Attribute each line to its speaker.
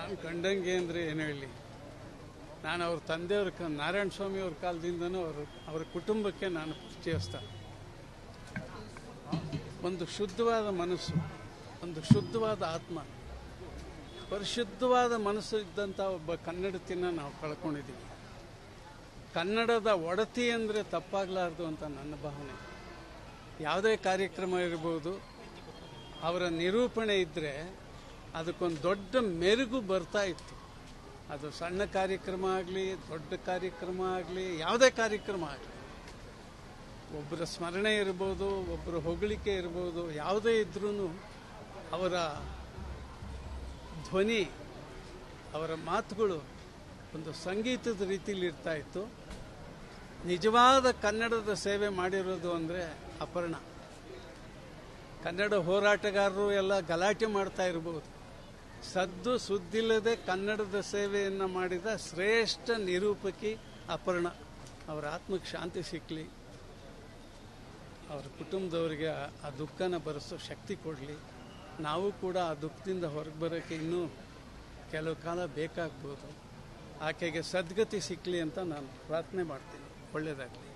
Speaker 1: ನಾನು ಕಂಡಂಗೆ ಅಂದರೆ ಏನು ಹೇಳಿ ನಾನು ಅವ್ರ ತಂದೆಯವ್ರ ಕ ನಾರಾಯಣ ಸ್ವಾಮಿ ಅವ್ರ ಕಾಲದಿಂದನೂ ಅವರು ಅವರ ಕುಟುಂಬಕ್ಕೆ ನಾನು ಪರಿಚಯಸ್ತ ಒಂದು ಶುದ್ಧವಾದ ಮನಸ್ಸು ಒಂದು ಶುದ್ಧವಾದ ಆತ್ಮ ಪರಿಶುದ್ಧವಾದ ಮನಸ್ಸು ಇದ್ದಂಥ ಒಬ್ಬ ಕನ್ನಡತಿನ ನಾವು ಕಳ್ಕೊಂಡಿದ್ದೀವಿ ಕನ್ನಡದ ಒಡತಿ ಅಂದರೆ ತಪ್ಪಾಗಲಾರ್ದು ಅಂತ ನನ್ನ ಭಾವನೆ ಯಾವುದೇ ಕಾರ್ಯಕ್ರಮ ಇರ್ಬೋದು ಅವರ ನಿರೂಪಣೆ ಇದ್ದರೆ ಅದಕ್ಕೊಂದು ದೊಡ್ಡ ಮೆರುಗು ಬರ್ತಾ ಇತ್ತು ಅದು ಸಣ್ಣ ಕಾರ್ಯಕ್ರಮ ಆಗಲಿ ದೊಡ್ಡ ಕಾರ್ಯಕ್ರಮ ಆಗಲಿ ಯಾವುದೇ ಕಾರ್ಯಕ್ರಮ ಆಗಲಿ ಒಬ್ಬರ ಸ್ಮರಣೆ ಇರ್ಬೋದು ಒಬ್ಬರ ಹೊಗಳಿಕೆ ಇರ್ಬೋದು ಯಾವುದೇ ಇದ್ರೂ ಅವರ ಧ್ವನಿ ಅವರ ಮಾತುಗಳು ಒಂದು ಸಂಗೀತದ ರೀತಿಯಲ್ಲಿ ಇರ್ತಾ ಇತ್ತು ನಿಜವಾದ ಕನ್ನಡದ ಸೇವೆ ಮಾಡಿರೋದು ಅಂದರೆ ಅಪರ್ಣ ಕನ್ನಡ ಹೋರಾಟಗಾರರು ಎಲ್ಲ ಗಲಾಟೆ ಮಾಡ್ತಾ ಇರ್ಬೋದು ಸದ್ದು ಸುದ್ದಿಲ್ಲದೆ ಕನ್ನಡದ ಸೇವೆಯನ್ನು ಮಾಡಿದ ಶ್ರೇಷ್ಠ ನಿರೂಪಕಿ ಅಪರ್ಣ ಅವರ ಆತ್ಮಕ್ಕೆ ಶಾಂತಿ ಸಿಕ್ಕಲಿ ಅವರ ಕುಟುಂಬದವರಿಗೆ ಆ- ಆ ದುಃಖನ ಭರಿಸೋ ಶಕ್ತಿ ಕೊಡಲಿ ನಾವು ಕೂಡ ಆ ದುಃಖದಿಂದ ಹೊರಗೆ ಬರೋಕ್ಕೆ ಇನ್ನೂ ಕೆಲವು ಕಾಲ ಬೇಕಾಗ್ಬೋದು ಆಕೆಗೆ ಸದ್ಗತಿ ಸಿಕ್ಕಲಿ ಅಂತ ನಾನು ಪ್ರಾರ್ಥನೆ ಮಾಡ್ತೀನಿ ಒಳ್ಳೆಯದಾಗಲಿ